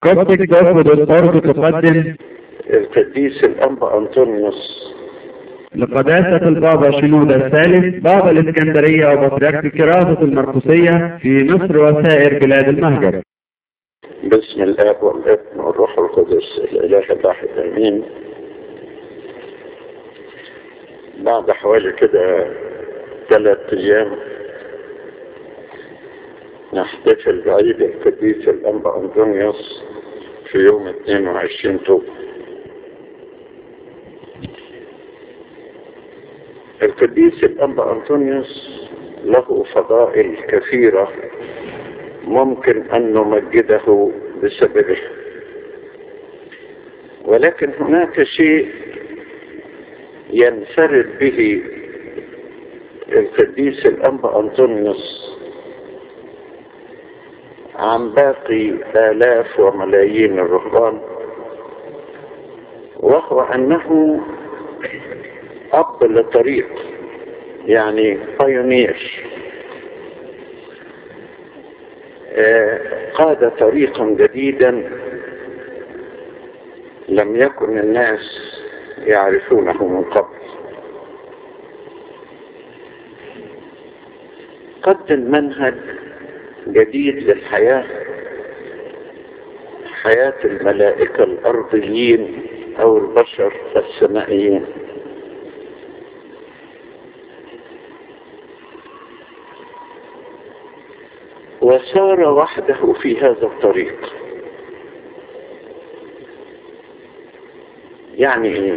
كوبتك دوت دوت تقدم القديس الأنبا أنطونيوس لقداسة البابا شنودة الثالث بابا الإسكندرية وبطريرك الكراسة المرقسية في مصر وسائر بلاد المهجر باسم الآب والابن والروح القدس الإله الواحد آمين بعد حوالي كده ثلاث أيام نحتفل بعيد القديس الأنبا أنطونيوس في يوم 22 طوب القديس الأنبا أنطونيوس له فضائل كثيرة ممكن أن نمجده بسببه ولكن هناك شيء ينفرد به القديس الأنبا أنطونيوس عن باقي آلاف وملايين الرهبان وهو أنه أب لطريق يعني بايونير قاد طريقا جديدا لم يكن الناس يعرفونه من قبل قدم منهج جديد للحياة حياة الملائكة الأرضيين أو البشر السمائيين وسار وحده في هذا الطريق يعني ايه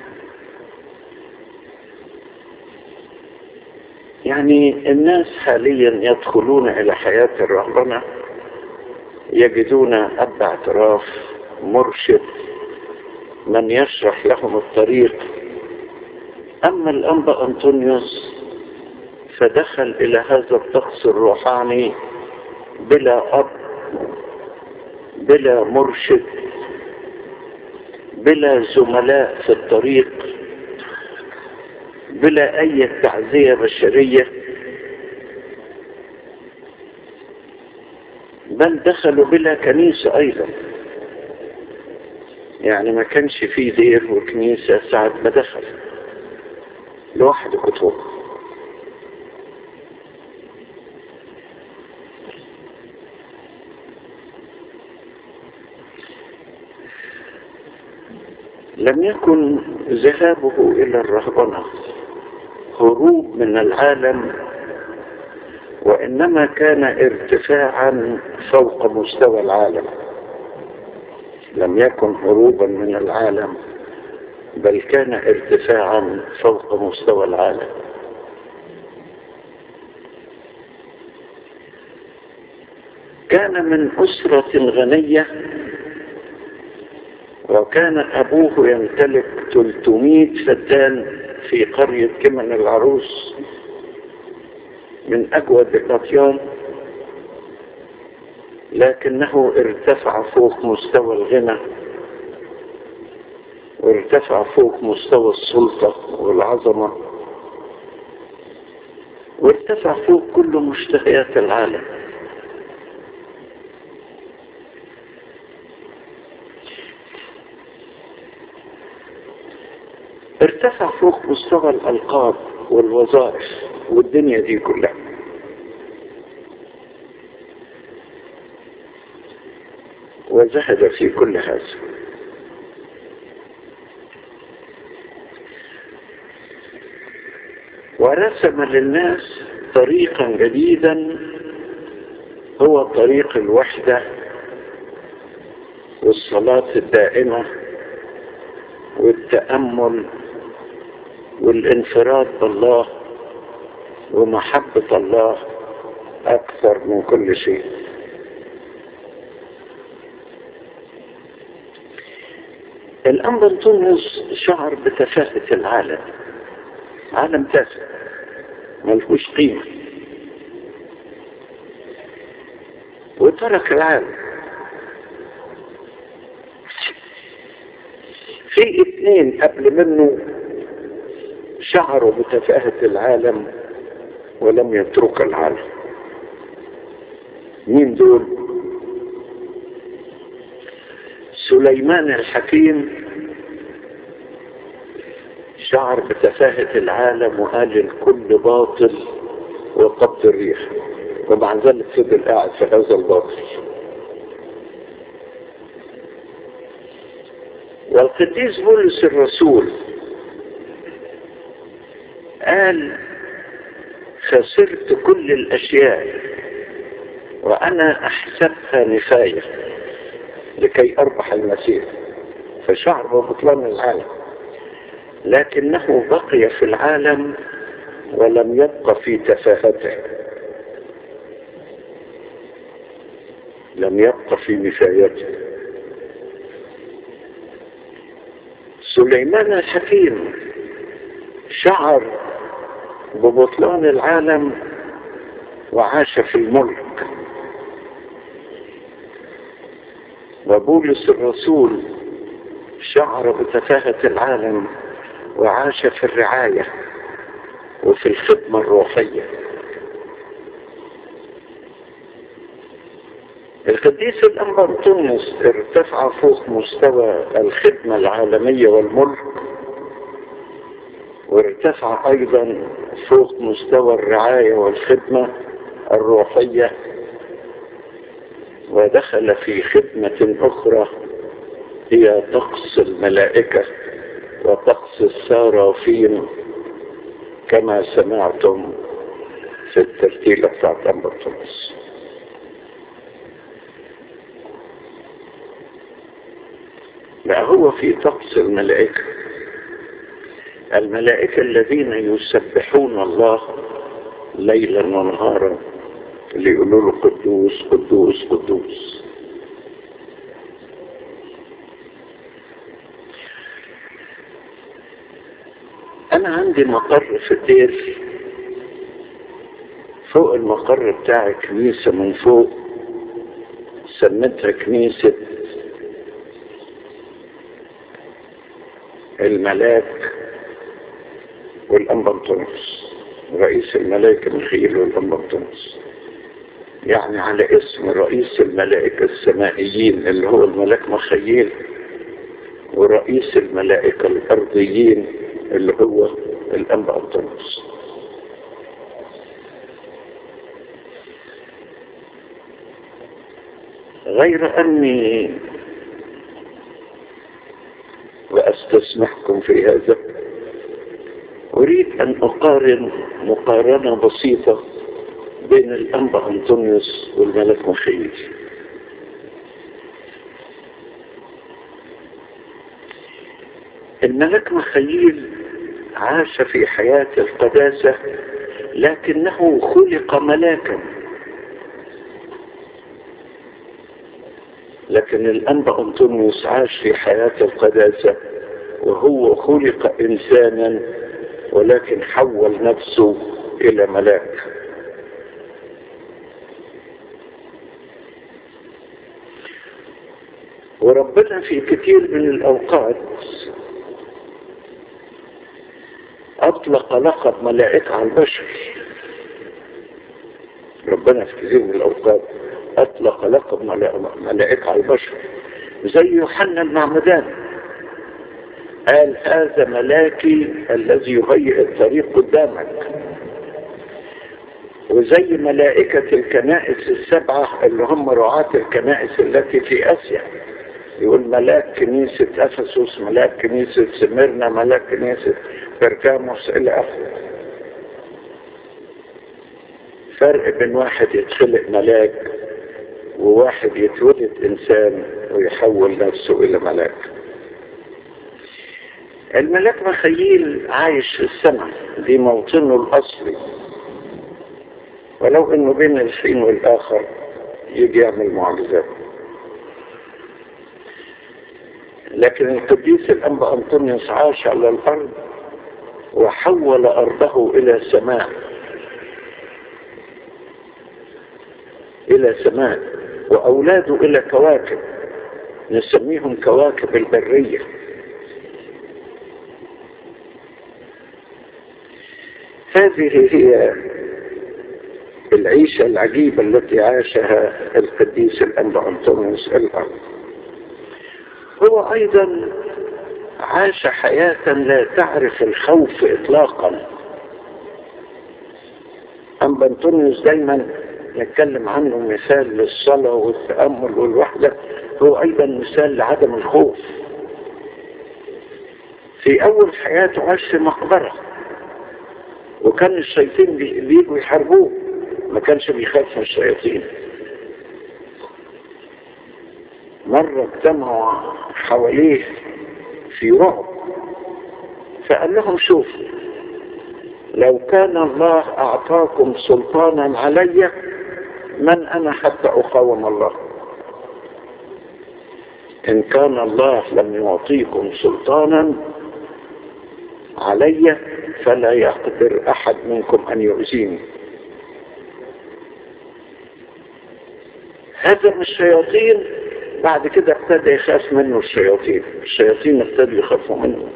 يعني الناس حاليا يدخلون الى حياة الرهبنة يجدون اب اعتراف مرشد من يشرح لهم الطريق اما الانبا انطونيوس فدخل الى هذا الطقس الروحاني بلا أب بلا مرشد بلا زملاء في الطريق بلا أي تعزية بشرية بل دخلوا بلا كنيسة أيضا يعني ما كانش فيه دير وكنيسة ساعة ما دخل لوحده كتب لم يكن ذهابه إلى الرهبنة هروب من العالم وإنما كان ارتفاعا فوق مستوى العالم لم يكن هروبا من العالم بل كان ارتفاعا فوق مستوى العالم كان من أسرة غنية وكان أبوه يمتلك 300 فدان في قرية كمن العروس من أجود الأطيان لكنه ارتفع فوق مستوى الغنى وارتفع فوق مستوى السلطة والعظمة وارتفع فوق كل مشتهيات العالم ارتفع فوق مستوى الألقاب والوظائف والدنيا دي كلها وزهد في كل هذا ورسم للناس طريقا جديدا هو طريق الوحدة والصلاة الدائمة والتأمل والانفراد بالله ومحبة الله أكثر من كل شيء الأنبا أنطونيوس شعر بتفاهة العالم عالم تافه ملهوش قيمة وترك العالم في اثنين قبل منه شعروا بتفاهة العالم ولم يترك العالم مين دول سليمان الحكيم شعر بتفاهة العالم وقال الكل باطل وقبض الريح ومع ذلك فضل قاعد في هذا الباطل والقديس بولس الرسول قال خسرت كل الأشياء وأنا أحسبها نفاية لكي أربح المسيح فشعر ببطلان العالم لكنه بقي في العالم ولم يبق في تفاهته لم يبق في نفايته سليمان الحكيم شعر ببطلان العالم وعاش في الملك وبولس الرسول شعر بتفاهة العالم وعاش في الرعاية وفي الخدمة الروحية القديس الأمبرتونس ارتفع فوق مستوى الخدمة العالمية والملك وارتفع أيضا فوق مستوى الرعاية والخدمة الروحية ودخل في خدمة أخرى هي طقس الملائكة وطقس السارافين كما سمعتم في الترتيلة بتاعت أمبرتونس لا هو في طقس الملائكة الملائكة الذين يسبحون الله ليلا ونهارا اللي يقولوا له قدوس قدوس قدوس أنا عندي مقر في الدير فوق المقر بتاعي كنيسة من فوق سميتها كنيسة الملاك والأنبطونس رئيس الملائكة ميخائيل والأنبطونس يعني على اسم رئيس الملائكة السمائيين اللي هو الملاك ميخائيل ورئيس الملائكة الأرضيين اللي هو الأنبطونس غير أني وأستسمحكم في هذا أريد أن أقارن مقارنة بسيطة بين الأنبا أنطونيوس والملك مخيل الملك مخيل عاش في حياة القداسة لكنه خلق ملاكا لكن الأنبا أنطونيوس عاش في حياة القداسة وهو خلق إنسانا ولكن حول نفسه إلى ملاك وربنا في كثير من الأوقات أطلق لقب ملائكة على البشر ربنا في كثير من الأوقات أطلق لقب ملائكة على البشر زي يوحنا المعمدان قال هذا ملاكي الذي يهيئ الطريق قدامك وزي ملائكة الكنائس السبعة اللي هم رعاة الكنائس التي في آسيا يقول ملاك كنيسة أفسس ملاك كنيسة سميرنا ملاك كنيسة بركاموس إلى آخره فرق بين واحد يتخلق ملاك وواحد يتولد إنسان ويحول نفسه إلى ملاك الملاك مخيل عايش في السماء دي موطنه الأصلي ولو انه بين الحين والآخر يجي يعمل معجزات لكن القديس الأنبا أنطونيوس عاش على الأرض وحول أرضه إلى سماء إلى سماء وأولاده إلى كواكب نسميهم كواكب البرية هذه هي العيشة العجيبة التي عاشها القديس الأنبا أنطونيوس الأرض هو ايضا عاش حياة لا تعرف الخوف اطلاقا أم بنطونيوس دايما نتكلم عنه مثال للصلاة والتأمل والوحدة هو أيضا مثال لعدم الخوف في أول حياته عاش في مقبرة وكان الشياطين بيجوا يحاربوه ما كانش بيخاف من الشياطين مرة اجتمعوا حواليه في رعب فقال لهم شوفوا لو كان الله أعطاكم سلطانا علي من أنا حتى أقاوم الله إن كان الله لم يعطيكم سلطانا علي فلا يقدر أحد منكم أن يؤذيني هزم الشياطين بعد كده ابتدى يخاف منه الشياطين الشياطين ابتدوا يخافوا منه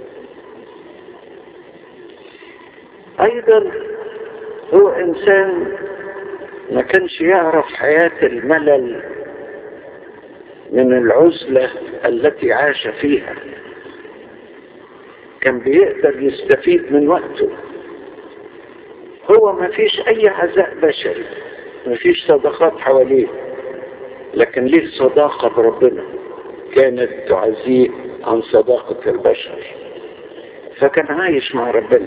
ايضا هو انسان ما كانش يعرف حياة الملل من العزلة التي عاش فيها كان بيقدر يستفيد من وقته هو ما فيش اي عزاء بشري ما فيش صداقات حواليه لكن ليه صداقة بربنا كانت تعزيه عن صداقة البشر فكان عايش مع ربنا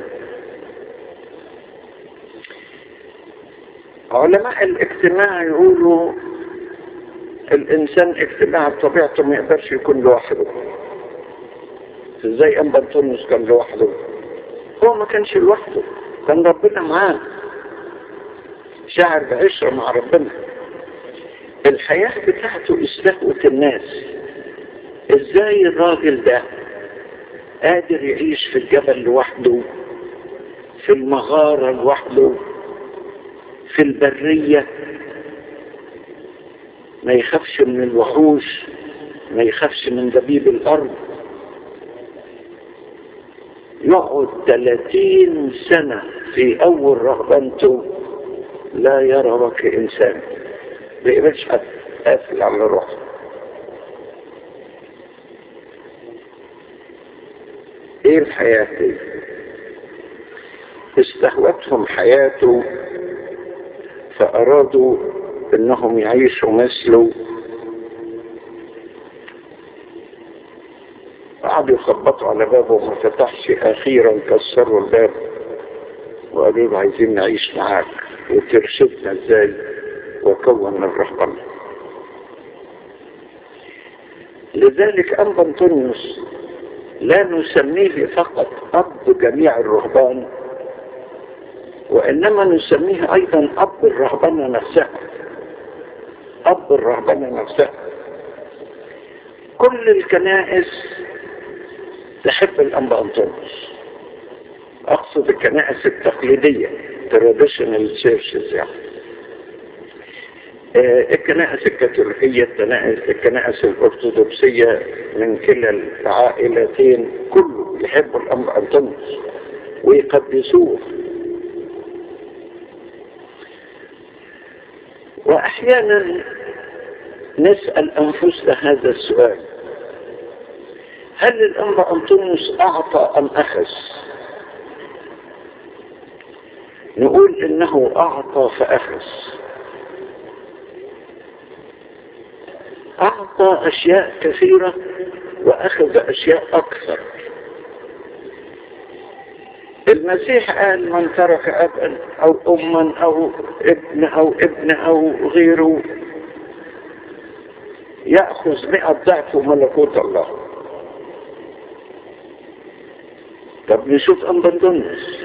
علماء الاجتماع يقولوا الانسان اجتماع بطبيعته ما يقدرش يكون لوحده ازاي ام بنطونس كان لوحده هو ما كانش لوحده كان ربنا معاه شعر بعشرة مع ربنا الحياة بتاعته استهوت الناس ازاي الراجل ده قادر يعيش في الجبل لوحده في المغارة لوحده في البرية ما يخافش من الوحوش ما يخافش من دبيب الأرض يقعد 30 سنة في أول رهبنته لا يرى وجه إنسان ما يقبلش حد قافل على روحه ايه الحياة دي استهوتهم حياته فأرادوا انهم يعيشوا مثله قعدوا يخبطوا على بابه وما فتحش اخيرا كسروا الباب وقالوا له عايزين نعيش معاك وترشدنا ازاي وكون الرهبنة لذلك أنبا أنطونيوس لا نسميه فقط أب جميع الرهبان وإنما نسميه أيضا أب الرهبنة نفسها أب الرهبنة نفسها كل الكنائس تحب الأنبا أنطونيوس أقصد الكنائس التقليدية traditional churches يعني الكنائس الكاثوليكية الكنائس الأرثوذكسية من كلا العائلتين كله يحبوا الأمر أنطونيوس ويقدسوه وأحيانا نسأل أنفسنا هذا السؤال هل الأمر أنطونيوس أعطى أم أخذ نقول إنه أعطى فأخذ أعطى أشياء كثيرة وأخذ أشياء أكثر المسيح قال من ترك أبا أو أما أو ابن أو ابن أو غيره يأخذ مئة ضعف ملكوت الله طب نشوف أمبردونس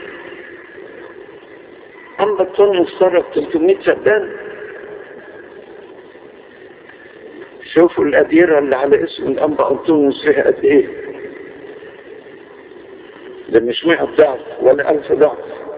أمبردونس ترك 300 فدان شوفوا الأديرة اللي على اسم الأنبا أنطونيوس فيها قد إيه ده مش مئة ضعف ولا ألف ضعف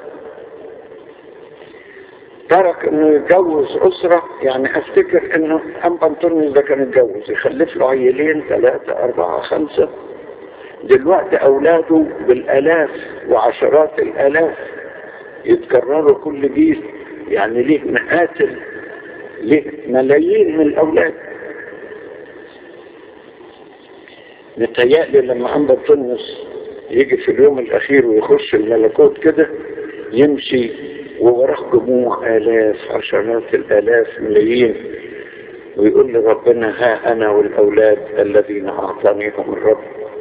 ترك انه يتجوز أسرة يعني افتكر انه أنبا أنطونيوس ده كان يتجوز يخلف له عيلين ثلاثة أربعة خمسة دلوقتي أولاده بالآلاف وعشرات الآلاف يتكرروا كل جيل يعني ليه مئات ليه ملايين من الأولاد متهيألي لما أنبا تونس يجي في اليوم الأخير ويخش الملكوت كده يمشي ووراه جموع آلاف عشرات الآلاف ملايين ويقول لربنا ها أنا والأولاد الذين أعطانيهم الرب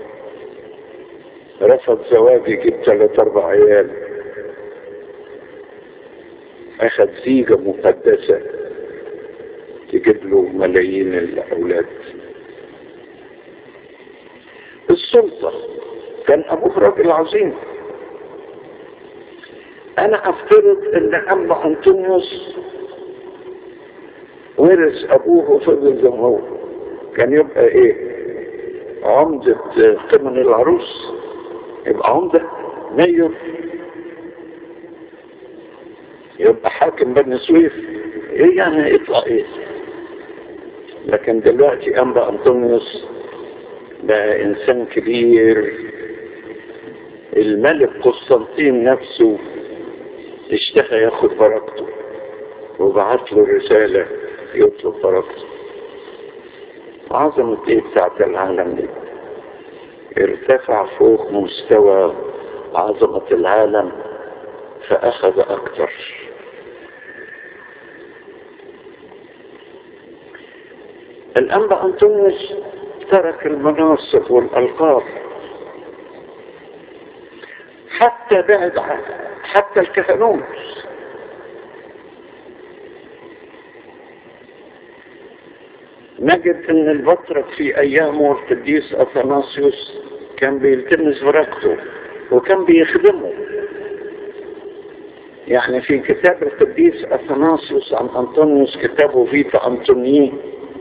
رفض زواجي جبت ثلاث أربع عيال أخذ زيجة مقدسة تجيب له ملايين الأولاد السلطة كان أبوه راجل عظيم أنا أفترض أن أما أنطونيوس ورث أبوه وفضل زي ما هو كان يبقى إيه عمدة ثمن العروس يبقى عمدة مير يبقى حاكم بني سويف ايه يعني يطلع ايه لكن دلوقتي انبا انطونيوس بقى انسان كبير الملك قسطنطين نفسه اشتهى ياخد بركته وبعت له رسالة يطلب بركته عظمة ايه بتاعت العالم دي ارتفع فوق مستوى عظمة العالم فأخذ أكثر الأنبا أنطونيوس ترك المناصب والألقاب حتى بعد حتى الكهنوت نجد ان البطرك في ايامه القديس اثناسيوس كان بيلتمس بركته وكان بيخدمه يعني في كتاب القديس اثناسيوس عن انطونيوس كتابه فيتا انطونيين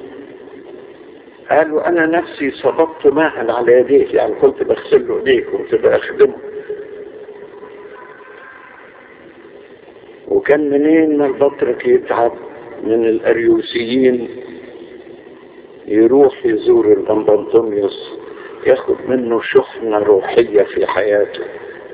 قالوا انا نفسي صببت ماء على يديه يعني كنت بغسل له ايديه كنت بخدمه وكان منين ما البطرك يتعب من الاريوسيين يروح يزور الانبا انطونيوس ياخد منه شحنة روحية في حياته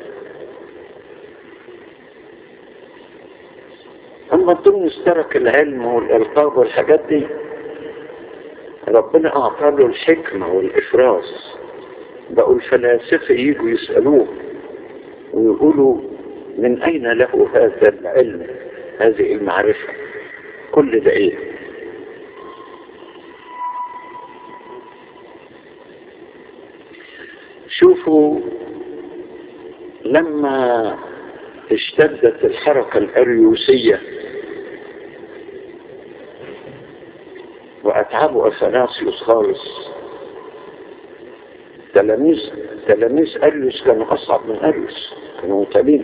اما انطونيوس ترك العلم والالقاب والحاجات دي ربنا اعطى له الحكمة والافراز بقوا الفلاسفة يجوا يسألوه ويقولوا من اين له هذا العلم هذه المعرفة كل ده ايه شوفوا لما اشتدت الحركة الأريوسية وأتعبوا أثناسيوس خالص تلاميذ تلاميذ أريوس كانوا أصعب من أريوس كانوا متعبين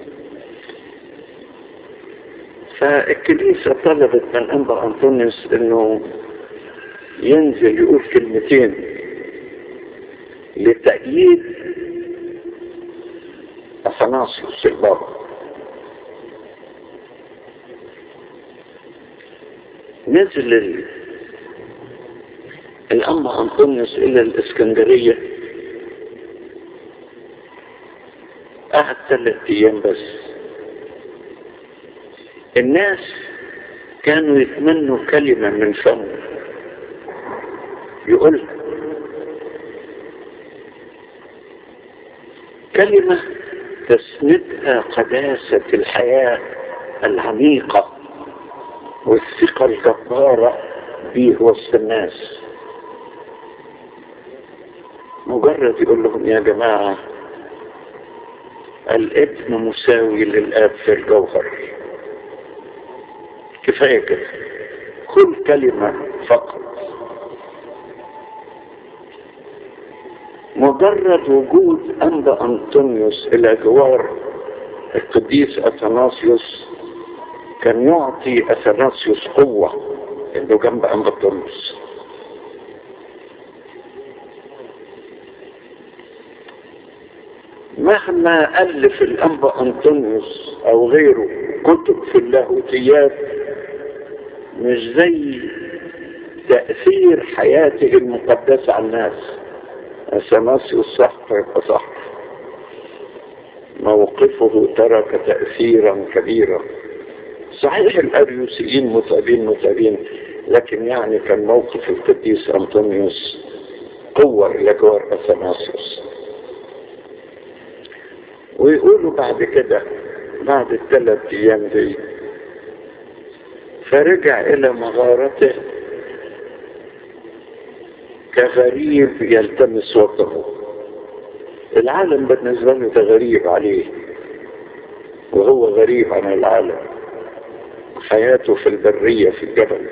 فالكنيسة طلبت من أنبا أنطونيوس إنه ينزل يقول كلمتين لتأييد أثناسيوس البابا نزل ال... الأما أنطونيوس إلى الإسكندرية قعد ثلاث أيام بس الناس كانوا يتمنوا كلمة من فمه يقولها كلمة تسندها قداسة الحياة العميقة والثقة الجبارة به وسط الناس مجرد يقول لهم يا جماعة الابن مساوي للآب في الجوهر كفاية كده كل كلمة فقط مجرد وجود أنبا أنطونيوس إلى جوار القديس أثناسيوس كان يعطي أثناسيوس قوة إنه جنب أنبا أنطونيوس مهما ألف الأنبا أنطونيوس أو غيره كتب في اللاهوتيات مش زي تأثير حياته المقدسة على الناس أثناسيوس صح يبقى صح موقفه ترك تأثيرا كبيرا صحيح الأريوسيين متعبين متعبين لكن يعني كان موقف القديس أنطونيوس قوة إلى جوار أثناسيوس ويقولوا بعد كده بعد الثلاث أيام دي فرجع إلى مغارته كغريب يلتمس وطنه العالم بالنسبة له ده غريب عليه وهو غريب عن العالم حياته في البرية في الجبل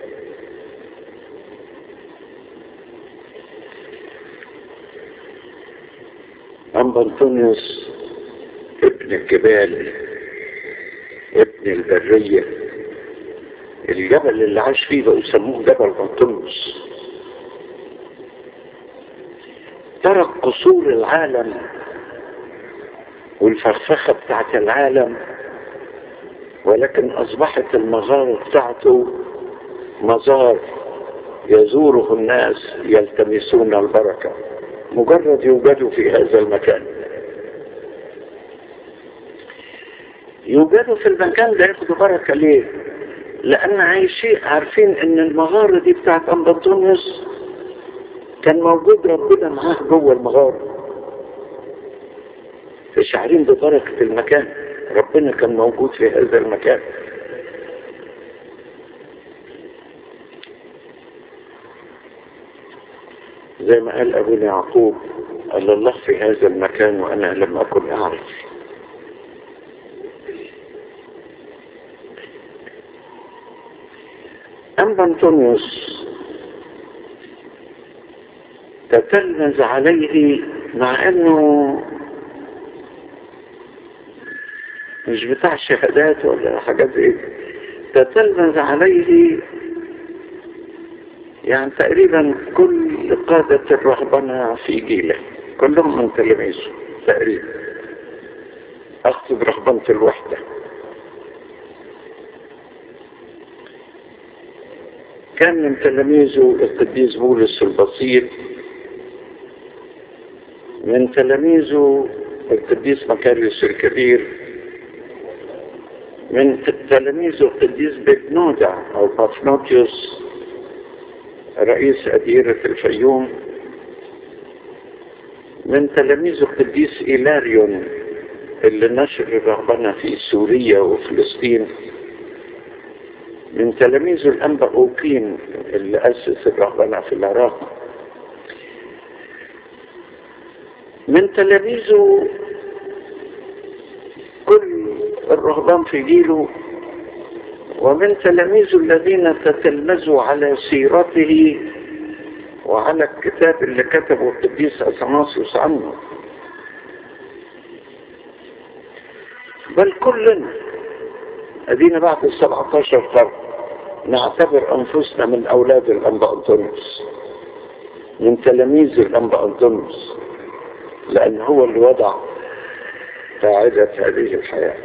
أما أنطونيوس ابن الجبال ابن البرية الجبل اللي عاش فيه بقوا يسموه جبل أنطونيوس ترك قصور العالم والفرفخة بتاعت العالم ولكن أصبحت المغارة بتاعته مزار يزوره الناس يلتمسون البركة مجرد يوجدوا في هذا المكان يوجدوا في المكان ده ياخدوا بركة ليه؟ لأن عايشين عارفين إن المغارة دي بتاعت أم بطونيوس كان موجود ربنا معاه جوه المغارة شاعرين ببركة المكان ربنا كان موجود في هذا المكان زي ما قال أبونا يعقوب قال الله في هذا المكان وأنا لم أكن أعرف أما أنطونيوس تتلمذ عليه مع أنه مش بتاع شهادات ولا حاجات زي تتلمذ عليه يعني تقريبا كل قادة الرهبنة في جيله كلهم من تلاميذه تقريبا أقصد رهبنة الوحدة كان من تلاميذه القديس بولس البسيط من تلاميذه القديس مكاريوس الكبير من تلاميذه القديس ببنودع أو بافنوتيوس رئيس أديرة الفيوم من تلاميذ القديس إيلاريون اللي نشر الرهبنة في سوريا وفلسطين من تلاميذ الأنبا أوكين اللي أسس الرهبنة في العراق من تلاميذه كل الرهبان في جيله ومن تلاميذه الذين تتلمذوا على سيرته وعلى الكتاب اللي كتبه القديس أثناسيوس عنه بل كلنا ادينا بعد ال 17 قرن نعتبر انفسنا من اولاد الانبا انطونيوس من تلاميذ الانبا انطونيوس لان هو اللي وضع قاعدة هذه الحياة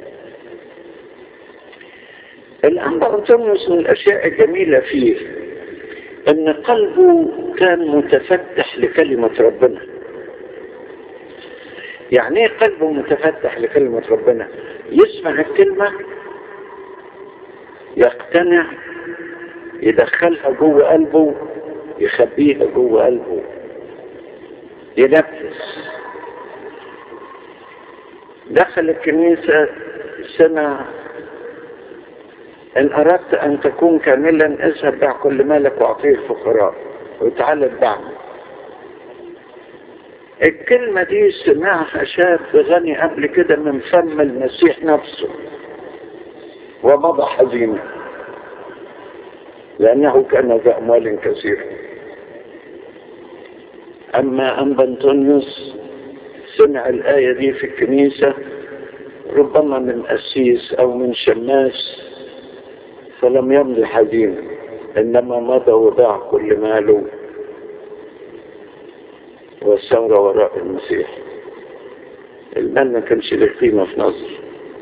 الانبا انطونيوس من الاشياء الجميلة فيه ان قلبه كان متفتح لكلمة ربنا يعني ايه قلبه متفتح لكلمة ربنا يسمع الكلمة يقتنع يدخلها جوه قلبه يخبيها جوه قلبه ينفذ دخل الكنيسة سمع إن أردت أن تكون كاملا اذهب بع كل مالك وأعطيه الفقراء وتعالى اتبعني الكلمة دي سمعها شاب غني قبل كده من فم المسيح نفسه ومضى حزينا لأنه كان ذا أموال كثيرة أما أنبا أنطونيوس سمع الآية دي في الكنيسة ربما من أسيس أو من شماس فلم يمضي حزينا إنما مضى وباع كل ماله وسار وراء المسيح المال ما كانش له قيمة في نظر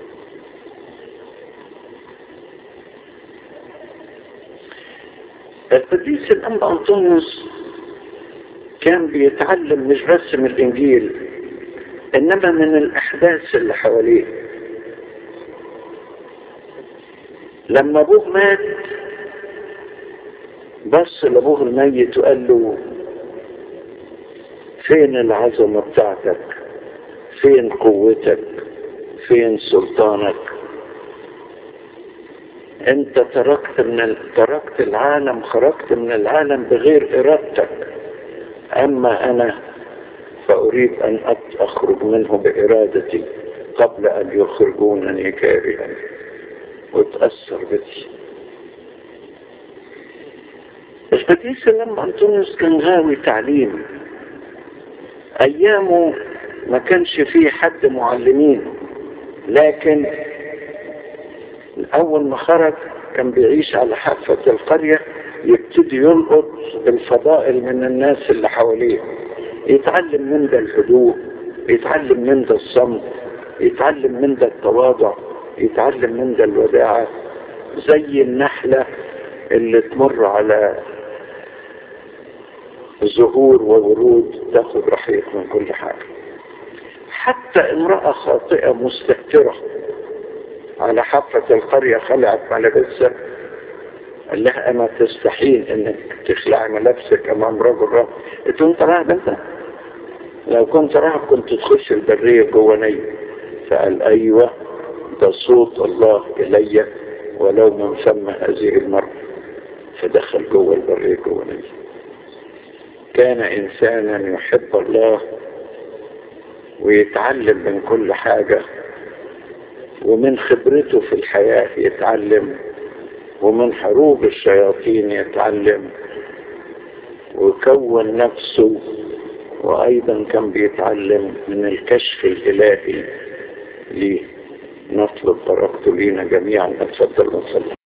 القديس الأنبا أنطونيوس كان بيتعلم مش بس من الإنجيل إنما من الأحداث اللي حواليه لما أبوه مات بص لأبوه الميت وقال له فين العظمة بتاعتك فين قوتك فين سلطانك انت تركت من ال... تركت العالم خرجت من العالم بغير ارادتك اما انا فاريد ان اخرج منه بارادتي قبل ان يخرجونني كارها وتأثر بدي القديس لما انطونيوس كان غاوي تعليم ايامه ما كانش فيه حد معلمين لكن اول ما خرج كان بيعيش على حافة القرية يبتدي يلقط الفضائل من الناس اللي حواليه يتعلم من ده الهدوء يتعلم من ده الصمت يتعلم من ده التواضع يتعلم من ده الوداعة زي النحلة اللي تمر على زهور وورود تاخد رحيق من كل حاجة حتى امرأة خاطئة مستهترة على حافة القرية خلعت ملابسها قال لها اما تستحيل انك تخلع ملابسك امام رجل رب قلت له انت راهب انت لو كنت راهب كنت تخش البرية الجوانية فقال ايوه ده صوت الله الي ولو من فم هذه المرة فدخل جوه البرية الجوانية كان انسانا يحب الله ويتعلم من كل حاجة ومن خبرته في الحياة يتعلم ومن حروب الشياطين يتعلم وكون نفسه وأيضا كان بيتعلم من الكشف الإلهي ليه نطلب بركته لينا جميعا نتفضل ونصلي